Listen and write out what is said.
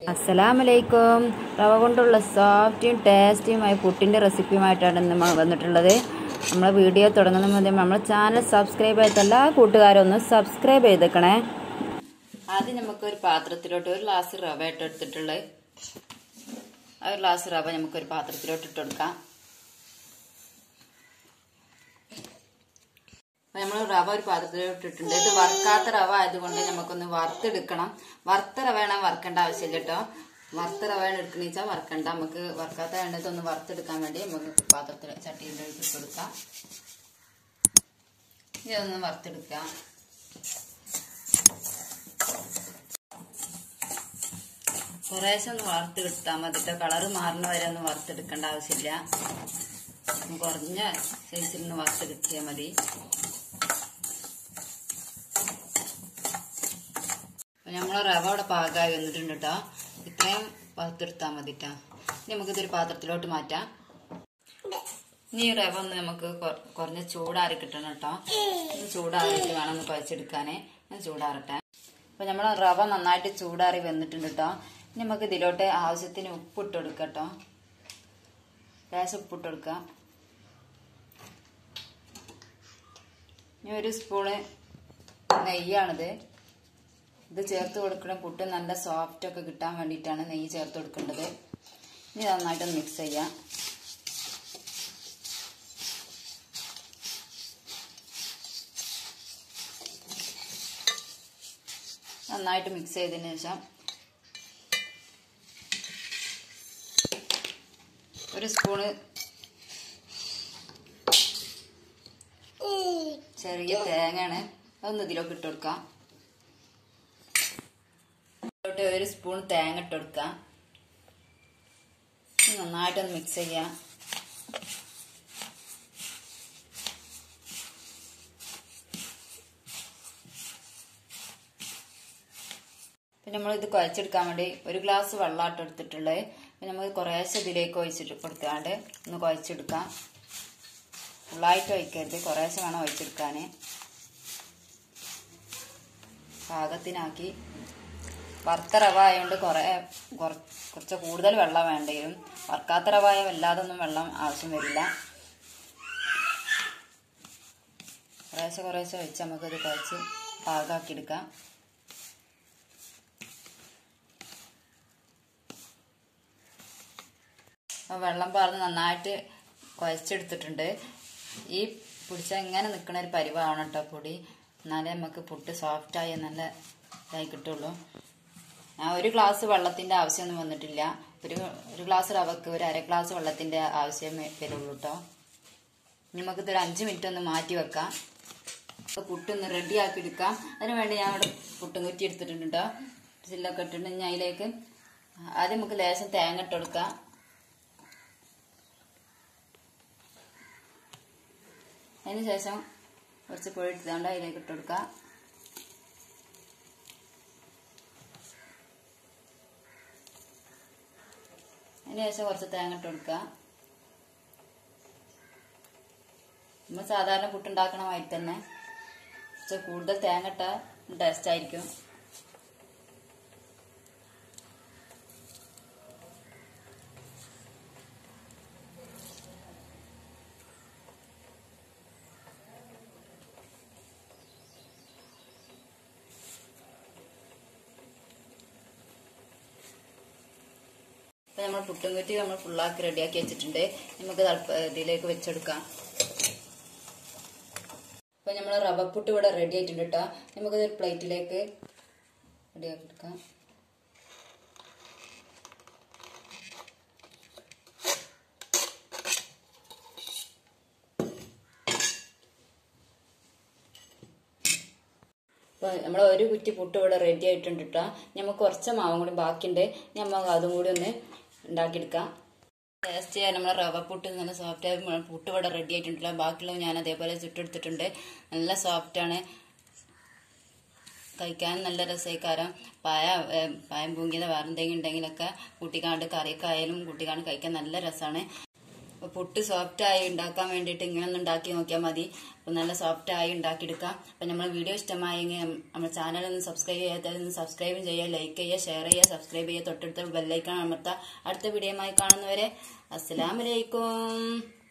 അസ്സലാമലൈക്കും റവ കൊണ്ടുള്ള സോഫ്റ്റും ടേസ്റ്റിയുമായ പുട്ടിൻ്റെ റെസിപ്പിയുമായിട്ടാണ് നമ്മൾ വന്നിട്ടുള്ളത് നമ്മളെ വീഡിയോ തുടങ്ങുന്ന മുതൽ നമ്മൾ ചാനൽ സബ്സ്ക്രൈബ് ചെയ്ത എല്ലാ കൂട്ടുകാരും ഒന്ന് സബ്സ്ക്രൈബ് ചെയ്തേക്കണേ ആദ്യം നമുക്ക് ഒരു പാത്രത്തിലോട്ട് ഒരു ഗ്ലാസ് റവ ഇട്ട് എടുത്തിട്ടുള്ളത് ആ ഒരു ഗ്ലാസ് റവ നമുക്കൊരു പാത്രത്തിലോട്ട് ഇട്ട് കൊടുക്കാം നമ്മൾ റവ ഒരു പാത്രത്തിലോട്ട് ഇട്ടിട്ടുണ്ട് ഇത് വറുക്കാത്ത റവ ആയതുകൊണ്ട് നമുക്കൊന്ന് വറുത്തെടുക്കണം വറുത്ത റവയാണ് വറുക്കേണ്ട ആവശ്യമില്ല കേട്ടോ വറുത്ത റവയാണ് എടുക്കണമെന്ന് വെച്ചാൽ വറുക്കണ്ട നമുക്ക് വറുക്കാത്ത എണ്ണത്ത് ഒന്ന് വറുത്തെടുക്കാൻ വേണ്ടി നമുക്ക് പാത്രത്തിൽ ചട്ടിയിൽ ഇട്ട് കൊടുക്കാം ഇതൊന്ന് വറുത്തെടുക്കാം കുറേശ്ശെ ഒന്ന് വറുത്തെടുത്താൽ മതി കേട്ടോ കളറ് മാറുന്ന വരെ ഒന്ന് വറുത്തെടുക്കേണ്ട ആവശ്യമില്ല കുറഞ്ഞ സൈസിൽ നിന്ന് വറുത്തെടുക്കിയാൽ മതി നമ്മൾ റവ അവിടെ പാകമായി വന്നിട്ടുണ്ട് കേട്ടോ ഇത്രയും വറുത്തെടുത്താൽ മതി കേട്ടോ ഇനി നമുക്കിതൊരു പാത്രത്തിലോട്ട് മാറ്റാം ഇനി ഈ റവ ഒന്ന് നമുക്ക് കുറഞ്ഞ ചൂടാറി കിട്ടണം കേട്ടോ ചൂടാറിയിട്ട് വേണം ഒന്ന് കുഴച്ചെടുക്കാനേ ഞാൻ ചൂടാറട്ടെ അപ്പൊ നമ്മൾ റവ നന്നായിട്ട് ചൂടാറി വന്നിട്ടുണ്ട് കേട്ടോ ഇനി നമുക്ക് ഇതിലോട്ട് ആവശ്യത്തിന് ഉപ്പിട്ട് കൊടുക്കാം കേട്ടോ ലേശം ഉപ്പിട്ട് കൊടുക്കാം ഇനി ഒരു സ്പൂണ് നെയ്യാണിത് ഇത് ചേർത്ത് കൊടുക്കണം പുട്ട് നല്ല സോഫ്റ്റ് ഒക്കെ കിട്ടാൻ വേണ്ടിയിട്ടാണ് നെയ്യ് ചേർത്ത് കൊടുക്കേണ്ടത് ഇനി നന്നായിട്ടൊന്ന് മിക്സ് ചെയ്യാം നന്നായിട്ട് മിക്സ് ചെയ്തതിന് ശേഷം ഒരു സ്പൂണ് ചെറിയ തേങ്ങയാണ് അതൊന്ന് ഇതിലേക്ക് ഇട്ട് കൊടുക്കാം ഇതിലോട്ട് ഒരു സ്പൂൺ തേങ്ങ ഇട്ട് കൊടുക്കാം നന്നായിട്ടൊന്ന് മിക്സ് ചെയ്യാം പിന്നെ നമ്മൾ ഇത് കുഴച്ചെടുക്കാൻ വേണ്ടി ഒരു ഗ്ലാസ് വെള്ളമായിട്ട് എടുത്തിട്ടുള്ളത് പിന്നെ നമ്മൾ കുറേശ്ശെ ഇതിലേക്ക് ഒഴിച്ചിട്ട് കൊടുക്കാണ്ട് ഒന്ന് കുഴച്ചെടുക്കാം ഫുള്ളായിട്ട് ഒഴിക്കരുത് കുറേശ്ശെ വേണം ഒഴിച്ചെടുക്കാൻ പാകത്തിനാക്കി വറുത്ത റവ ആയതുകൊണ്ട് കുറേ കുറച്ച് കൂടുതൽ വെള്ളം വേണ്ടി വരും വറുക്കാത്ത റവ ആയ വല്ലാതൊന്നും വെള്ളം ആവശ്യം വരില്ല കുറേശ്ശെ കുറേശ്ശെ വെച്ച് നമുക്കത് കുഴച്ച് പാകമാക്കി എടുക്കാം വെള്ളം പാർന്ന് നന്നായിട്ട് കുഴച്ചെടുത്തിട്ടുണ്ട് ഈ പിടിച്ച ഇങ്ങനെ നിൽക്കുന്ന ഒരു പരിവാണ് കേട്ടോ പൊടി എന്നാലേ നമുക്ക് പുട്ട് സോഫ്റ്റായി നല്ല ഇതായി കിട്ടുള്ളൂ ഞാൻ ഒരു ഗ്ലാസ് വെള്ളത്തിന്റെ ആവശ്യമൊന്നും വന്നിട്ടില്ല ഒരു ഒരു ഗ്ലാസ് റവക്ക് ഒരു അര ഗ്ലാസ് വെള്ളത്തിന്റെ ആവശ്യം വരുള്ളൂ കേട്ടോ നമുക്ക് ഇതൊരു അഞ്ച് മിനിറ്റ് ഒന്ന് മാറ്റി വെക്കാം പുട്ടൊന്ന് റെഡി ആക്കി എടുക്കാം അതിന് വേണ്ടി ഞാൻ ഇവിടെ പുട്ടും കുറ്റി എടുത്തിട്ടുണ്ട് കേട്ടോ ചില്ലൊക്കെ ഇട്ടിട്ടുണ്ട് ഞാൻ അതിലേക്ക് ആദ്യം നമുക്ക് ലേശം തേങ്ങ ഇട്ട് കൊടുക്കാം അതിന് ശേഷം കുറച്ച് പൊടി എടുത്തുകൊണ്ട് അതിലേക്ക് ഇട്ട് കൊടുക്കാം അതിന് ശേഷം കുറച്ച് തേങ്ങ ഇട്ട് കൊടുക്കുക നമ്മൾ സാധാരണ പുട്ടുണ്ടാക്കണ മാതിരി തന്നെ കുറച്ച് കൂടുതൽ തേങ്ങ ഇട്ട ടേസ്റ്റ് ആയിരിക്കും ഇപ്പൊ നമ്മൾ പുട്ടും കുറ്റി നമ്മൾ ഫുള്ളാക്കി റെഡിയാക്കി വെച്ചിട്ടുണ്ട് നമുക്ക് ഇതിലേക്ക് വെച്ചെടുക്കാം ഇപ്പൊ നമ്മൾ റവ പുട്ട് ഇവിടെ റെഡി ആയിട്ടുണ്ട് കേട്ടോ നമുക്കത് ഒരു പ്ലേറ്റിലേക്ക് റെഡിയാക്കി എടുക്കാം നമ്മൾ ഒരു കുറ്റി പുട്ട് ഇവിടെ റെഡി ആയിട്ടുണ്ട് കേട്ടോ നമുക്ക് കുറച്ച് മാവും കൂടി ബാക്കിയുണ്ട് നമുക്ക് അതും കൂടി ഒന്ന് ഉണ്ടാക്കിയെടുക്കാം ടേസ്റ്റ് ചെയ്യാൻ നമ്മൾ റവ പുട്ട് നല്ല സോഫ്റ്റ് ആയി പുട്ട് ഇവിടെ റെഡി ആയിട്ടുണ്ടല്ലോ ബാക്കിയുള്ളത് ഞാൻ അതേപോലെ ചുട്ടെടുത്തിട്ടുണ്ട് നല്ല സോഫ്റ്റാണ് കഴിക്കാൻ നല്ല രസമായിക്കാരം പായ പായം പൂങ്ങിയത് വേറെ എന്തെങ്കിലും ഉണ്ടെങ്കിലൊക്കെ കുട്ടിക്കാണ്ട് കറിയൊക്കെ ആയാലും കുട്ടിക്കാണ്ട് കഴിക്കാൻ നല്ല രസമാണ് അപ്പൊ പുട്ട് സോഫ്റ്റ് ആയി ഉണ്ടാക്കാൻ വേണ്ടിയിട്ട് ഇങ്ങനെ ഒന്ന് ഉണ്ടാക്കി നോക്കിയാൽ മതി അപ്പൊ നല്ല സോഫ്റ്റ് ആയി ഉണ്ടാക്കിയെടുക്കാം അപ്പൊ നമ്മൾ വീഡിയോ ഇഷ്ടമായെങ്കിൽ നമ്മുടെ ചാനൽ ഒന്ന് സബ്സ്ക്രൈബ് ചെയ്യാത്തതൊന്ന് സബ്സ്ക്രൈബ് ചെയ്യുക ലൈക്ക് ചെയ്യുക ഷെയർ ചെയ്യുക സബ്സ്ക്രൈബ് ചെയ്യുക തൊട്ടടുത്ത ബെല്ലൈക്കാൻ അമർത്താം അടുത്ത വീഡിയോയുമായി കാണുന്നവരെ അസ്സലാമലൈക്കും